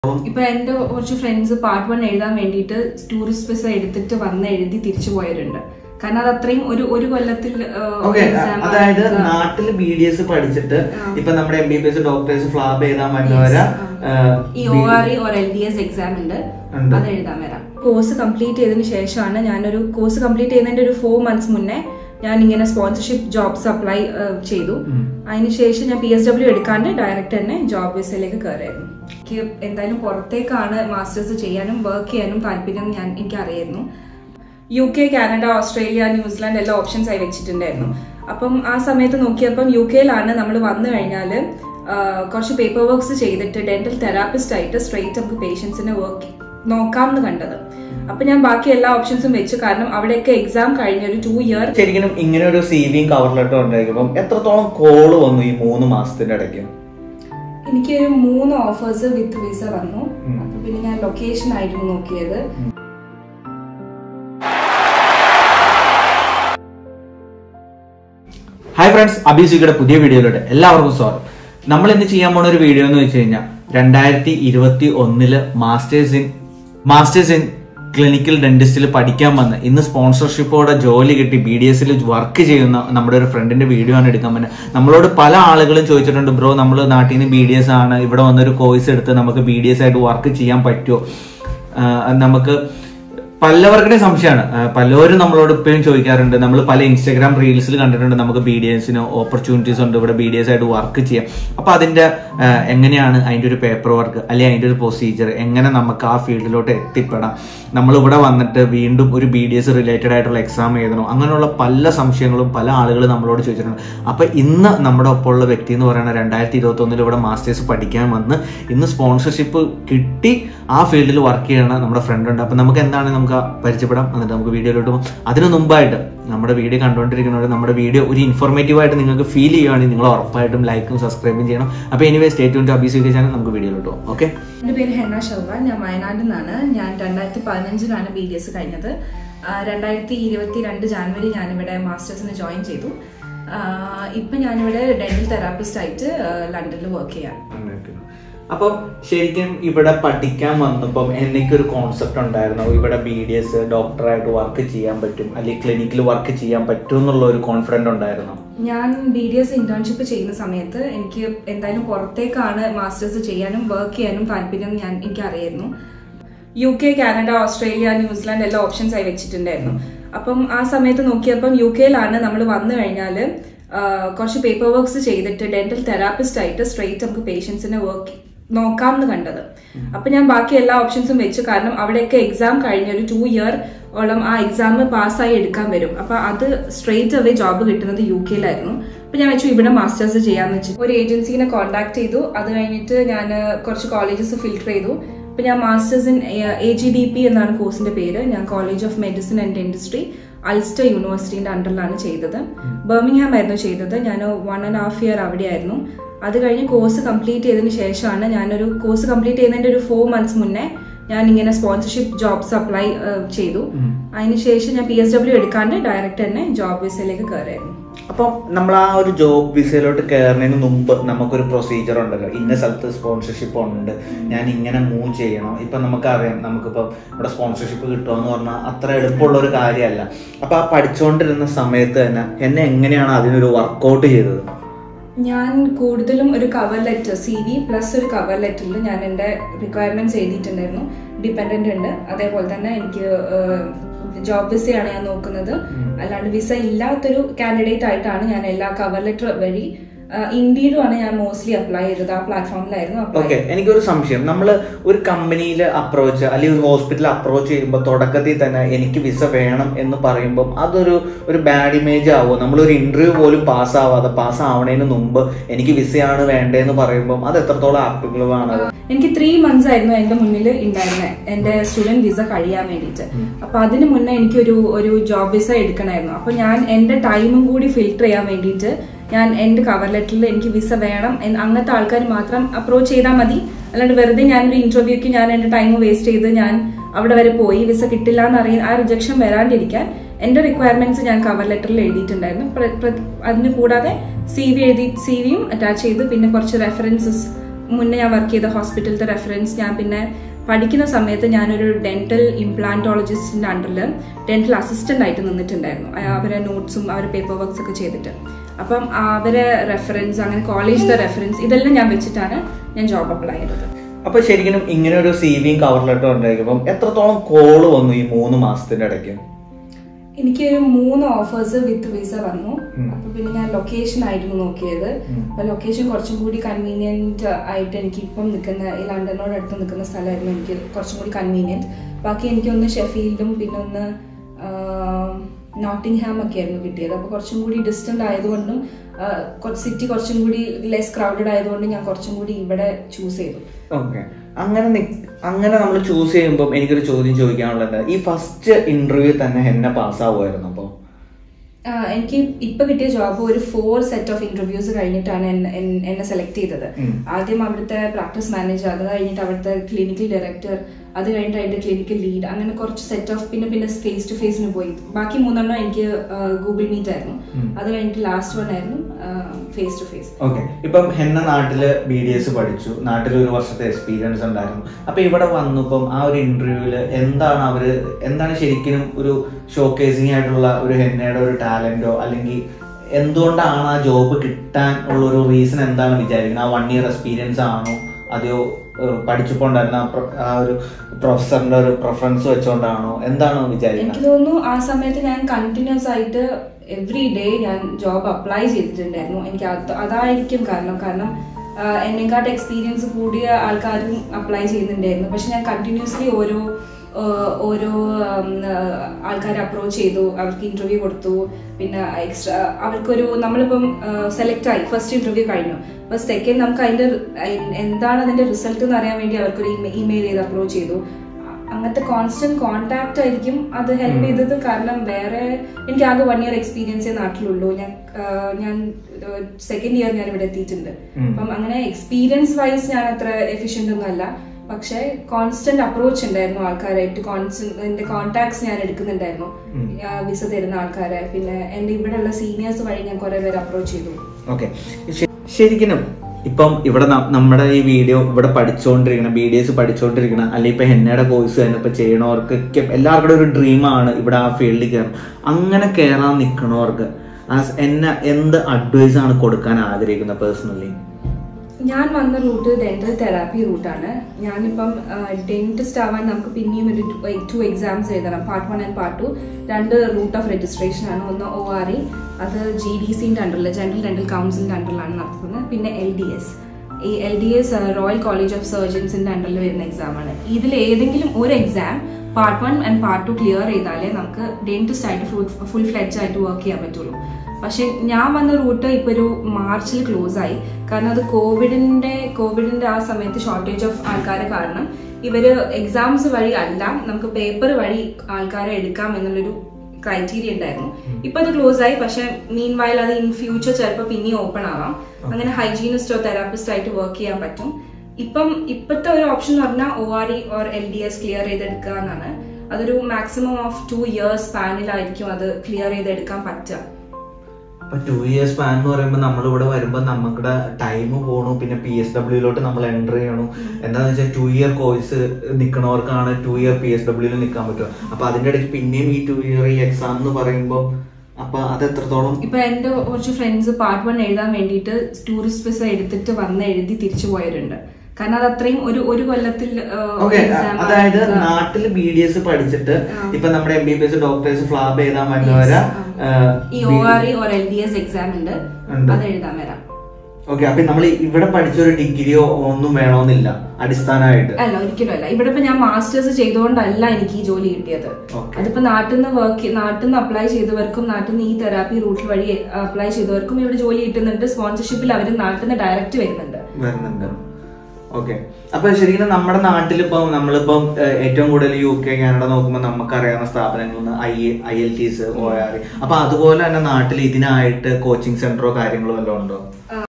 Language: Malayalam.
ഇപ്പൊ എന്റെ കുറച്ച് ഫ്രണ്ട്സ് പാർട്ട് വൺ എഴുതാൻ വേണ്ടിയിട്ട് ടൂറിസ്റ്റ് വിസ എടുത്തിട്ട് വന്ന് എഴുതി തിരിച്ചു പോയവരുണ്ട് കാരണം അത് അത്രയും ഒരു ഒരു കൊല്ലത്തിൽ ആ, ഓക്കെ exam അതായത് ആ, നാട്ടില് ബി ഡി എസ് പഠിച്ചിട്ട് ആ. ഇപ്പൊ നമ്മുടെ M B B S doctors PLAB എഴുതാൻ വന്നവരെ ഈ O R E or L D S exam ഉണ്ട് ഉണ്ട്. അത് എഴുതാൻ വരാം കോഴ്സ് കംപ്ലീറ്റ് ചെയ്തതിന് ശേഷമാണ് ഞാനൊരു കോഴ്സ് കംപ്ലീറ്റ് ചെയ്യുന്നതിന്റെ ഒരു ഫോർ മന്ത്സ് മുന്നേ ഞാൻ ഇങ്ങനെ സ്പോൺസർഷിപ്പ് ജോബ്സ് അപ്ലൈ ചെയ്തു ഉം. അതിനുശേഷം ഞാൻ പി എസ് ഡബ്ല്യു എടുക്കാണ്ട് ഡയറക്റ്റ് തന്നെ ജോബ് വിസയിലേക്ക് കയറിയായിരുന്നു എനിക്ക് എന്തായാലും പുറത്തേക്കാണ് മാസ്റ്റേഴ്സ് ചെയ്യാനും വർക്ക് ചെയ്യാനും താല്പര്യം ഞാൻ എനിക്ക് അറിയായിരുന്നു U K Canada Australia New Zealand എല്ലാ ഓപ്ഷൻസ് ആയി വെച്ചിട്ടുണ്ടായിരുന്നു അപ്പം ആ സമയത്ത് നോക്കിയപ്പം യു കെയിലാണ് നമ്മൾ വന്നു കഴിഞ്ഞാൽ കുറച്ച് പേപ്പർ വർക്ക്സ് ചെയ്തിട്ട് ഡെന്റൽ തെറാപ്പിസ്റ്റ് ആയിട്ട് സ്ട്രെയിറ്റ് നമുക്ക് പേഷ്യൻസിനെ വർക്ക് നോക്കാമെന്ന് കണ്ടത് അപ്പൊ ഞാൻ ബാക്കി എല്ലാ ഓപ്ഷൻസും വെച്ചു കാരണം അവിടെയൊക്കെ എക്സാം കഴിഞ്ഞ ഒരു ടു ഇയർ ശരിക്കും ഇങ്ങനെ ഒരു സി വിയും കവർ ലെറ്റർ ഉണ്ടായിരിക്കും എത്രത്തോളം കോള് വന്നു ഈ മൂന്ന് മാസത്തിന്റെ ഇടയ്ക്ക് എനിക്ക് ഒരു മൂന്ന് ഓഫേഴ്സ് വിത്ത് വിസ വന്നു ഉം. അപ്പൊ പിന്നെ ഞാൻ ലൊക്കേഷൻ ആയിരുന്നു നോക്കിയത് ഹായ് ഫ്രണ്ട്സ് അഭിസുഖയുടെ പുതിയ വീഡിയോയിലോട്ട് എല്ലാവർക്കും സ്വാഗതം നമ്മൾ ഇന്ന് ചെയ്യാൻ പോണ ഒരു വീഡിയോ എന്ന് വെച്ച് കഴിഞ്ഞാൽ രണ്ടായിരത്തി ഇരുപത്തി ഒന്നില് masters in masters in clinical ഡെന്റിസ്റ്റിൽ പഠിക്കാൻ വന്ന് ഇന്ന് സ്പോൺസർഷിപ്പോടെ ജോലി കിട്ടി ബി ഡി എസിൽ വർക്ക് ചെയ്യുന്ന നമ്മുടെ ഒരു ഫ്രണ്ടിന്റെ വീഡിയോ ആണ് എടുക്കാൻ പറ്റുന്നത് നമ്മളോട് പല ആളുകളും ചോദിച്ചിട്ടുണ്ട് ബ്രോ നമ്മൾ നാട്ടിൽ നിന്ന് ബി ഡി എസ് ആണ് ഇവിടെ വന്നൊരു കോഴ്സ് എടുത്ത് നമുക്ക് ബി ഡി എസ് ആയിട്ട് വർക്ക് ചെയ്യാൻ പറ്റുമോ ആഹ് നമുക്ക് പലവർക്കുടെയും സംശയമാണ് ആ, പലരും നമ്മളോട് ഇപ്പോഴും ചോദിക്കാറുണ്ട് നമ്മൾ പല ഇൻസ്റ്റാഗ്രാം റീൽസിൽ കണ്ടിട്ടുണ്ട് നമുക്ക് ബി ഡി എസിന് ഓപ്പർച്യൂണിറ്റീസ് ഉണ്ട് ഇവിടെ ബി ഡി എസ് ആയിട്ട് വർക്ക് ചെയ്യാം അപ്പൊ അതിന്റെ ആ, എങ്ങനെയാണ് അതിന്റെ ഒരു പേപ്പർ വർക്ക് അല്ലെങ്കിൽ അതിന്റെ ഒരു പ്രൊസീജിയർ എങ്ങനെ നമുക്ക് ആ ഫീൽഡിലോട്ട് എത്തിപ്പെടാം നമ്മൾ ഇവിടെ വന്നിട്ട് വീണ്ടും ഒരു ബി ഡി എസ് റിലേറ്റഡ് ആയിട്ടുള്ള എക്സാം എഴുതണം അങ്ങനെയുള്ള പല സംശയങ്ങളും പല ആളുകൾ നമ്മളോട് ചോദിച്ചിട്ടുണ്ട് അപ്പൊ ഇന്ന് നമ്മുടെ ഒപ്പമുള്ള വ്യക്തി എന്ന് പറയുന്നത് രണ്ടായിരത്തി ഇരുപത്തി ഒന്നിൽ ഇവിടെ മാസ്റ്റേഴ്സ് പഠിക്കാൻ വന്ന് ഇന്ന് സ്പോൺസർഷിപ്പ് കിട്ടി ആ ഫീൽഡിൽ വർക്ക് ചെയ്യണ നമ്മുടെ ഫ്രണ്ട് ഉണ്ട് അപ്പൊ നമുക്ക് എന്താണ് നമുക്ക് പരിചയപ്പെടാം എന്നിട്ട് നമുക്ക് വീഡിയോയിലോട്ട് പോകും അതിന് മുമ്പായിട്ട് നമ്മുടെ വീഡിയോ കണ്ടുകൊണ്ടിരിക്കുന്നവർ നമ്മുടെ വീഡിയോ ഒരു ഇൻഫോർമേറ്റീവ് ആയിട്ട് നിങ്ങൾക്ക് ഫീൽ ചെയ്യുവാണെങ്കിൽ നിങ്ങൾ ഉറപ്പായിട്ടും ലൈക്കും സബ്സ്ക്രൈബും ചെയ്യണം അപ്പൊ anyway state to Abby's channel നമുക്ക് വീഡിയോയിലോട്ട് പോകും ഓക്കെ എന്റെ പേര് ഹെന്ന ഷൗവ ഞാൻ വയനാട്ടിൽ നിന്നാണ് ഞാൻ രണ്ടായിരത്തി പതിനഞ്ചിലാണ് ബി ഡി എസ് കഴിഞ്ഞത് ആ, രണ്ടായിരത്തി ഇരുപത്തി രണ്ട് ജാനുവരി ഞാനിവിടെ മാസ്റ്റേഴ്സിന് ജോയിൻ ചെയ്തു ആ, ഇപ്പൊ ഞാനിവിടെ ഡെന്റൽ തെറാപ്പിസ്റ്റ് ആയിട്ട് ആ, ലണ്ടനിൽ വർക്ക് ചെയ്യാം അപ്പം ശരിക്കും ഇവിടെ പഠിക്കാൻ വന്നപ്പം എനിക്കൊരു കോൺസെപ്റ്റ് ഉണ്ടായിരുന്നു ഇവിടെ ബി ഡി എസ് ഡോക്ടറായിട്ട് വർക്ക് ചെയ്യാൻ പറ്റും അല്ലെങ്കിൽ ക്ലിനിക്കിൽ വർക്ക് ചെയ്യാൻ പറ്റും എന്നുള്ള ഒരു കോൺഫിഡന്റ് ഉണ്ടായിരുന്നു ഞാൻ ബി ഡി എസ് ഇന്റേൺഷിപ്പ് ചെയ്യുന്ന സമയത്ത് എനിക്ക് എന്തായാലും പുറത്തേക്കാണ് മാസ്റ്റേഴ്സ് ചെയ്യാനും വർക്ക് ചെയ്യാനും താല്പര്യം ഞാൻ എനിക്ക് അറിയായിരുന്നു U K Canada Australia New Zealand എല്ലാ ഓപ്ഷൻസ് ആയി വെച്ചിട്ടുണ്ടായിരുന്നു അപ്പം ആ സമയത്ത് നോക്കിയപ്പം യു കെയിലാണ് നമ്മൾ വന്നു കഴിഞ്ഞാൽ കുറച്ച് പേപ്പർ വർക്ക്സ് ചെയ്തിട്ട് ഡെന്റൽ തെറാപ്പിസ്റ്റ് ആയിട്ട് സ്ട്രെയിറ്റ് നമുക്ക് പേഷ്യൻസിനെ വർക്ക് നോക്കാമെന്ന് കണ്ടത് അപ്പൊ ഞാൻ ബാക്കി എല്ലാ ഓപ്ഷൻസും വെച്ചു കാരണം അവിടെയൊക്കെ എക്സാം കഴിഞ്ഞ ഒരു ടു ഇയർ ഓളം ആ എക്സാം പാസ്സായി എടുക്കാൻ വരും അപ്പൊ അത് സ്ട്രെയിറ്റ് അവേ ജോബ് കിട്ടുന്നത് യു കെയിലായിരുന്നു അപ്പൊ ഞാൻ വെച്ചു ഇവിടെ മാസ്റ്റേഴ്സ് ചെയ്യാന്ന് വെച്ചു ഒരു ഏജൻസിനെ കോൺടാക്ട് ചെയ്തു അത് കഴിഞ്ഞിട്ട് ഞാൻ കുറച്ച് കോളേജസ് ഫിൽട്ടർ ചെയ്തു അപ്പൊ ഞാൻ masters in A G D P എന്നാണ് കോഴ്സിന്റെ പേര് ഞാൻ college of medicine and dentistry Ulster യൂണിവേഴ്സിറ്റിന്റെ അണ്ടറിലാണ് ചെയ്തത് ബർമിംഗ്ഹാം ആയിരുന്നു ചെയ്തത് ഞാൻ വൺ ആൻഡ് ഹാഫ് ഇയർ അവിടെയായിരുന്നു അത് കഴിഞ്ഞ് കോഴ്സ് കംപ്ലീറ്റ് ചെയ്തതിന് ശേഷമാണ് ഞാനൊരു കോഴ്സ് കംപ്ലീറ്റ് ചെയ്യുന്നതിന്റെ ഒരു ഫോർ മന്ത്സ് മുന്നേ ഞാൻ ഇങ്ങനെ സ്പോൺസർഷിപ്പ് ജോബ്സ് അപ്ലൈ ചെയ്തു അതിനുശേഷം ഞാൻ പി എസ് ഡബ്ല്യു എടുക്കാണ്ട് ഡയറക്റ്റ് തന്നെ ജോബ് വിസയിലേക്ക് കയറിയായിരുന്നു അപ്പം നമ്മൾ ആ ഒരു ജോബ് വിസയിലോട്ട് കയറുന്നതിന് മുമ്പ് നമുക്കൊരു പ്രൊസീജിയർ ഉണ്ടല്ലോ ഇന്ന സ്ഥലത്ത് സ്പോൺസർഷിപ്പ് ഉണ്ട് ഞാൻ ഇങ്ങനെ മൂവ് ചെയ്യണം ഇപ്പൊ നമുക്കറിയാം നമുക്കിപ്പം ഇവിടെ സ്പോൺസർഷിപ്പ് കിട്ടുമെന്ന് പറഞ്ഞാൽ അത്ര എളുപ്പമുള്ള ഒരു കാര്യമല്ല അപ്പൊ ആ പഠിച്ചുകൊണ്ടിരുന്ന സമയത്ത് തന്നെ എന്നെ എങ്ങനെയാണ് അതിനൊരു വർക്കൗട്ട് ചെയ്തത് ഞാൻ കൂടുതലും ഒരു cover letter C V plus ഒരു കവർ ലെറ്ററിൽ ഞാൻ എൻ്റെ റിക്വയർമെന്റ്സ് എഴുതിയിട്ടുണ്ടായിരുന്നു ഡിപ്പെൻഡന്റ് ഉണ്ട് അതേപോലെ തന്നെ എനിക്ക് ജോബ് വിസയാണ് ഞാൻ നോക്കുന്നത് അല്ലാണ്ട് വിസ ഇല്ലാത്തൊരു കാൻഡിഡേറ്റ് ആയിട്ടാണ് ഞാൻ എല്ലാ കവർ ലെറ്റർ വഴി ഇന്ത്യയിലുമാണ് ഞാൻ മോസ്റ്റ്ലി അപ്ലൈ ചെയ്തത് ആ പ്ലാറ്റ്ഫോമിലായിരുന്നു അപ്ലൈ ഓക്കെ എനിക്കൊരു സംശയം നമ്മൾ ഒരു കമ്പനിയിൽ അപ്രോച്ച് അല്ലെങ്കിൽ ഒരു ഹോസ്പിറ്റലിൽ അപ്രോച്ച് ചെയ്യുമ്പോൾ തുടക്കത്തിൽ തന്നെ എനിക്ക് വിസ വേണം എന്ന് പറയുമ്പോൾ അതൊരു ഒരു ബാഡ് ഇമേജ് ആവുമോ നമ്മളൊരു ഇന്റർവ്യൂ പോലും പാസ് ആവാതെ പാസ് ആവണതിന് മുമ്പ് എനിക്ക് വിസയാണ് വേണ്ടതെന്ന് പറയുമ്പോൾ അത് എത്രത്തോളം ആപ്ലിക്കബിൾ ആണ് എനിക്ക് ത്രീ മന്ത്സ് ആയിരുന്നു എന്റെ മുന്നിൽ ഉണ്ടായിരുന്നത് എന്റെ സ്റ്റുഡന്റ് വിസ കഴിയാൻ വേണ്ടിയിട്ട് അപ്പൊ അതിന് മുന്നേ എനിക്കൊരു ഒരു ജോബ് വിസ എടുക്കണമായിരുന്നു അപ്പൊ ഞാൻ എന്റെ ടൈമും കൂടി ഫിൽട്ടർ ചെയ്യാൻ വേണ്ടിയിട്ട് ഞാൻ എന്റെ കവർ ലെറ്ററിൽ എനിക്ക് വിസ വേണം എന്ന് അങ്ങനത്തെ ആൾക്കാർ മാത്രം അപ്രോച്ച് ചെയ്താൽ മതി അല്ലാണ്ട് വെറുതെ ഞാനൊരു ഇന്റർവ്യൂക്ക് ഞാൻ എന്റെ ടൈം വേസ്റ്റ് ചെയ്ത് ഞാൻ അവിടെ വരെ പോയി വിസ കിട്ടില്ല എന്ന് അറിയാൻ ആ റിജക്ഷൻ വരാണ്ടിരിക്കാൻ എന്റെ റിക്വയർമെന്റ്സ് ഞാൻ കവർ ലെറ്ററിൽ എഴുതിയിട്ടുണ്ടായിരുന്നു പ്ര- പ്ര- അതിന് കൂടാതെ സി വി എഴുതി സി വിയും അറ്റാച്ച് ചെയ്ത് പിന്നെ കുറച്ച് റെഫറൻസസ് മുന്നേ ഞാൻ വർക്ക് ചെയ്ത ഹോസ്പിറ്റലിലത്തെ റെഫറൻസ് ഞാൻ പിന്നെ പഠിക്കുന്ന സമയത്ത് ഞാനൊരു ഡെന്റൽ ഇംപ്ലാന്റോളജിസ്റ്റിന്റെ അണ്ടറിൽ ഡെന്റൽ അസിസ്റ്റന്റ് ആയിട്ട് നിന്നിട്ടുണ്ടായിരുന്നു അ- അവരെ നോട്ട്സും അവരെ പേപ്പർ വർക്ക്സ് ഒക്കെ ചെയ്തിട്ട് അപ്പം അവരെ റെഫറൻസ് അങ്ങനെ കോളേജിലെ റെഫറൻസ് ഇതെല്ലാം ഞാൻ വെച്ചിട്ടാണ് ഞാൻ ജോബ് അപ്ലൈ ചെയ്തത് അപ്പൊ ശരിക്കും ഇങ്ങനെ ഒരു സി വിയും കവർ ലെറ്ററും ഉണ്ടായിരിക്കും എത്രത്തോളം കോള് വന്നു ഈ മൂന്ന് മാസത്തിന്റെ ഇടയ്ക്ക് എനിക്ക് ഒരു മൂന്ന് ഓഫേഴ്സ് വിത്ത് വിസ വന്നു ഉം. അപ്പൊ പിന്നെ ഞാൻ ലൊക്കേഷൻ ആയിരുന്നു നോക്കിയത് ഉം. അപ്പൊ ലൊക്കേഷൻ കുറച്ചും കൂടി കൺവീനിയന്റ് ആയിട്ട് എനിക്ക് ഇപ്പം നിൽക്കുന്ന ഈ ലണ്ടനോട് അടുത്ത് നിൽക്കുന്ന സ്ഥലമായിരുന്നു എനിക്ക് കുറച്ചും കൂടി കൺവീനിയന്റ് ബാക്കി എനിക്കൊന്ന് ഷെഫീൽഡും പിന്നെ ഒന്ന് നോട്ടിംഗ്ഹാം ഒക്കെ ആയിരുന്നു കിട്ടിയത് അപ്പൊ കുറച്ചും കൂടി ഡിസ്റ്റന്റ് ആയതുകൊണ്ടും സിറ്റി കുറച്ചും കൂടി ലെസ് ക്രൗഡഡ് ആയതുകൊണ്ട് ഞാൻ കുറച്ചും കൂടി ഇവിടെ ചൂസ് ചെയ്തു ഓക്കെ അങ്ങനെ നി- അങ്ങനെ നമ്മൾ ചൂസ് ചെയ്യുമ്പോൾ എനിക്കൊരു ചോദ്യം ചോദിക്കാനുള്ളത് ഈ ഫസ്റ്റ് ഇന്റർവ്യൂ തന്നെ എന്നെ പാസ്സാവുമായിരുന്നു അപ്പോൾ ആ, എനിക്ക് ഇപ്പൊ കിട്ടിയ ജോബ് ഒരു ഫോർ സെറ്റ് ഓഫ് ഇന്റർവ്യൂസ് കഴിഞ്ഞിട്ടാണ് എന്നെ- എൻ- എന്നെ സെലക്ട് ചെയ്തത് ഉം. ആദ്യം അവിടുത്തെ പ്രാക്ടീസ് മാനേജർ അത് കഴിഞ്ഞിട്ട് അവിടുത്തെ ക്ലിനിക്കൽ ഡയറക്ടർ അത് കഴിഞ്ഞിട്ട് അതിന്റെ ക്ലിനിക്കൽ ലീഡ് അങ്ങനെ കുറച്ച് സെറ്റ് ഓഫ് പിന്നെ പിന്നെ ഫേസ് ടു ഫേസിന് പോയി ബാക്കി മൂന്നെണ്ണം എനിക്ക് ഗൂഗിൾ മീറ്റ് ആയിരുന്നു ഉം. അത് കഴിഞ്ഞിട്ട് ലാസ്റ്റ് വൺ ആയിരുന്നു ഫേസ് ടു ഫേസ് ഓക്കെ ഇപ്പം ഹെന്ന നാട്ടില് ബി ഡി എസ് പഠിച്ചു നാട്ടിൽ ഒരു വർഷത്തെ എക്സ്പീരിയൻസ് ഉണ്ടായിരുന്നു അപ്പൊ ഇവിടെ വന്നപ്പം ആ ഒരു ഇന്റർവ്യൂവില് എന്താണ് അവര് എന്താണ് ശരിക്കും ഒരു ഷോക്കേസിംഗ് ആയിട്ടുള്ള ഒരു ഹെന്നയുടെ ഒരു ടാലന്റോ അല്ലെങ്കിൽ എന്തുകൊണ്ടാണ് ആ ജോബ് കിട്ടാൻ ഉള്ള ഒരു റീസൺ എന്താണ് വിചാരിക്കുന്നത് ആ വൺ ഇയർ എക്സ്പീരിയൻസ് ആണോ അതെയോ ഏഹ്, പഠിച്ചപ്പോൾ ഉണ്ടായിരുന്ന ആ പ്ര- ആ ഒരു പ്രൊഫസറിന്റെ ഒരു പ്രിഫറൻസ് വെച്ചോണ്ടാണോ എന്താണ് എനിക്ക് വിചാരിക്കുന്നത് തോന്നുന്നു ആ സമയത്ത് ഞാൻ കണ്ടിന്യൂസ് ആയിട്ട് എവറി ഡേ ഞാൻ ജോബ് അപ്ലൈ ചെയ്തിട്ടുണ്ടായിരുന്നു എനിക്ക് അത് അതായിരിക്കും കാരണം കാരണം ആഹ് എന്നെക്കാട്ട് എക്സ്പീരിയൻസ് കൂടിയ ആൾക്കാരും അപ്ലൈ ചെയ്യുന്നുണ്ടായിരുന്നു പക്ഷെ ഞാൻ കണ്ടിന്യൂസ്ലി ഓരോ ആഹ് ഓരോ ആൾക്കാരെ അപ്രോച്ച് ചെയ്തു അവർക്ക് ഇന്റർവ്യൂ കൊടുത്തു പിന്നെ എക്സ്ട്രാ അവർക്കൊരു നമ്മളിപ്പം സെലക്ട് ആയി ഫസ്റ്റ് ഇന്റർവ്യൂ കഴിഞ്ഞു അപ്പൊ സെക്കൻഡ് നമുക്ക് അതിന്റെ എ- എന്താണ് അതിന്റെ റിസൾട്ട് എന്ന് അറിയാൻ വേണ്ടി അവർക്കൊരു ഇമെയിൽ ചെയ്ത് അപ്രോച്ച് ചെയ്തു അങ്ങനത്തെ കോൺസ്റ്റന്റ് കോണ്ടാക്ട് ആയിരിക്കും അത് ഹെൽപ്പ് ഉം. ചെയ്തത് കാരണം വേറെ എനിക്ക് ആകെ വൺ ഇയർ എക്സ്പീരിയൻസേ നാട്ടിലുള്ളൂ ഞാൻ ആ, ഞാൻ സെക്കൻഡ് ഇയർ ഞാൻ ഇവിടെ എത്തിയിട്ടുണ്ട് ഉം. അപ്പം അങ്ങനെ എക്സ്പീരിയൻസ് വൈസ് ഞാൻ അത്ര എഫിഷ്യന്റ് ഒന്നും അല്ല പക്ഷെ കോൺസ്റ്റന്റ് അപ്രോച്ച് ഉണ്ടായിരുന്നു ആൾക്കാരായിട്ട് കോൺസ്റ്റന്റ് എന്റെ കോൺടാക്ട്സ് ഞാൻ എടുക്കുന്നുണ്ടായിരുന്നു ഉം. വിസ തരുന്ന ആൾക്കാരെ പിന്നെ എന്റെ ഇവിടെയുള്ള സീനിയേഴ്സ് വഴി ഞാൻ കുറെ പേര് അപ്രോച്ച് ചെയ്തു ഓക്കെ ശരിക്കും ഇപ്പം ഇവിടെ ന- നമ്മുടെ ഈ വീഡിയോ ഇവിടെ പഠിച്ചുകൊണ്ടിരിക്കണം ബി ഡി എസ് പഠിച്ചുകൊണ്ടിരിക്കണം അല്ലെങ്കിൽ ഇപ്പൊ ഹെന്നയുടെ കോഴ്സ് തന്നെ ഇപ്പൊ ചെയ്യണവർക്കൊക്കെ എല്ലാവർക്കും ഒരു ഡ്രീമാണ് ഇവിടെ ആ ഫീൽഡിൽ കയറണം അങ്ങനെ കയറാൻ നിൽക്കണവർക്ക് ആസ് എന്നെ എന്ത് അഡ്വൈസ് ആണ് കൊടുക്കാൻ ആഗ്രഹിക്കുന്നത് പേഴ്സണലി ഞാൻ വന്ന റൂട്ട് ഡെന്റൽ തെറാപ്പി റൂട്ടാണ് ഞാനിപ്പം ഡെന്റിസ്റ്റ് ആവാൻ നമുക്ക് പിന്നെയും ഒരു ടു എക്സാംസ് എഴുതണം part one and part two രണ്ട് റൂട്ട് ഓഫ് രജിസ്ട്രേഷൻ ആണ് ഒന്ന് ഒ ആർ ഇ അത് ജി ഡി സിന്റെ അണ്ടറിൽ ജനറൽ ഡെന്റൽ കൗൺസിലിന്റെ അണ്ടറിലാണ് നടത്തുന്നത് പിന്നെ എൽ ഡി എസ് ഈ L D S royal college of സർജൻസിന്റെ അണ്ടറിൽ വരുന്ന എക്സാം ആണ് ഇതിൽ ഏതെങ്കിലും ഒരു exam part one and part two clear ചെയ്താലേ നമുക്ക് ഡെന്റിസ്റ്റ് ആയിട്ട് ഫുൾ ഫുൾ ഫ്ലെഡ്ജ് ആയിട്ട് വർക്ക് ചെയ്യാൻ പറ്റുള്ളൂ പക്ഷെ ഞാൻ വന്ന റൂട്ട് ഇപ്പൊ ഒരു മാർച്ചിൽ ക്ലോസ് ആയി കാരണം അത് കോവിഡിന്റെ കോവിഡിന്റെ ആ സമയത്ത് ഷോർട്ടേജ് ഓഫ് ആൾക്കാരെ കാരണം ഇവര് എക്സാംസ് വഴി അല്ല നമുക്ക് പേപ്പർ വഴി ആൾക്കാരെ എടുക്കാം എന്നുള്ളൊരു ക്രൈറ്റീരിയ ഉണ്ടായിരുന്നു ഇപ്പൊ അത് ക്ലോസ് ആയി പക്ഷെ മീൻ വയൽ അത് ഇൻ ഫ്യൂച്ചർ ചിലപ്പോൾ പിന്നെയും ഓപ്പൺ ആവാം അങ്ങനെ ഹൈജീനിസ്റ്റോ തെറാപ്പിസ്റ്റോ ആയിട്ട് വർക്ക് ചെയ്യാൻ പറ്റും ഇപ്പം ഇപ്പോഴത്തെ ഒരു ഓപ്ഷൻ എന്ന് പറഞ്ഞാൽ O R E or L D S clear ചെയ്തെടുക്കുക എന്നാണ് അതൊരു മാക്സിമം ഓഫ് ടു ഇയേഴ്സ് സ്പാനിലായിരിക്കും അത് ക്ലിയർ ചെയ്തെടുക്കാൻ പറ്റുക ഇപ്പൊ ടു ഇയേഴ്സ് പ്ലാൻ എന്ന് പറയുമ്പോൾ നമ്മൾ ഇവിടെ വരുമ്പോൾ നമ്മുടെ ടൈം പോണു പിന്നെ പി എസ് ഡബ്ല്യൂലോട്ട് നമ്മൾ എൻ്റർ ചെയ്യണു എന്താന്ന് വെച്ചാൽ ടു ഇയർ കോഴ്സ് നിൽക്കണവർക്കാണ് ടു ഇയർ പി എസ് ഡബ്ല്യൂയിൽ നിൽക്കാൻ പറ്റുക അപ്പൊ അതിന്റെ ഇടയ്ക്ക് പിന്നെയും ഈ ടു ഇയർ ഈ എക്സാം എന്ന് പറയുമ്പോൾ അപ്പൊ അത് എത്രത്തോളം ഇപ്പൊ എന്റെ കുറച്ച് ഫ്രണ്ട്സ് പാർട്ട് വൺ എഴുതാൻ വേണ്ടിയിട്ട് ടൂറിസ്റ്റ് വിസ എടുത്തിട്ട് വന്ന് എഴുതി തിരിച്ചു പോയവരുണ്ട് കാരണം അത് അത്രയും ഒരു ഒരു കൊല്ലത്തിൽ ആ, ഒരു ഓക്കെ exam അതായത് ആക്കുക. നാട്ടില് ബി ഡി എസ് പഠിച്ചിട്ട് ആ. ഇപ്പൊ നമ്മുടെ M B B S doctors PLAB എഴുതാൻ വരുന്നവരെ Yes, ആ. ഈ O R E or L D S exam ഉണ്ട് ഉണ്ട്. അത് എഴുതാൻ വരാം ഓക്കെ അപ്പൊ നമ്മൾ ഇവിടെ പഠിച്ച ഒരു ഡിഗ്രിയോ ഒന്നും വേണമെന്നില്ല അടിസ്ഥാനമായിട്ട് അല്ല ഒരിക്കലും അല്ല ഇവിടെ ഇപ്പൊ ഞാൻ മാസ്റ്റേഴ്സ് ചെയ്തുകൊണ്ടല്ല എനിക്ക് ഈ ജോലി കിട്ടിയത് Okay. അതിപ്പോ നാട്ടിൽ നിന്ന് വർക്ക് നാട്ടിൽ നിന്ന് അപ്ലൈ ചെയ്തവർക്കും നാട്ടിൽ നിന്ന് ഈ തെറാപ്പി റൂട്ട് വഴി അപ്ലൈ ചെയ്തവർക്കും ഇവിടെ ജോലി കിട്ടുന്നുണ്ട് സ്പോൺസർഷിപ്പിൽ അവർ നാട്ടിൽ നിന്ന് ഡയറക്റ്റ് വരുന്നുണ്ട് വരുന്നുണ്ട് ഓക്കെ അപ്പൊ ശരിക്കും നമ്മുടെ നാട്ടിലിപ്പം നമ്മളിപ്പം ഏഹ്, ഏറ്റവും കൂടുതൽ യു കെ കാനഡ നോക്കുമ്പോൾ നമുക്കറിയാവുന്ന സ്ഥാപനങ്ങളിൽ IELTS O R അപ്പൊ അതുപോലെ തന്നെ നാട്ടിൽ ഇതിനായിട്ട് കോച്ചിങ് സെന്ററോ കാര്യങ്ങളോ വല്ലതും ഉണ്ടോ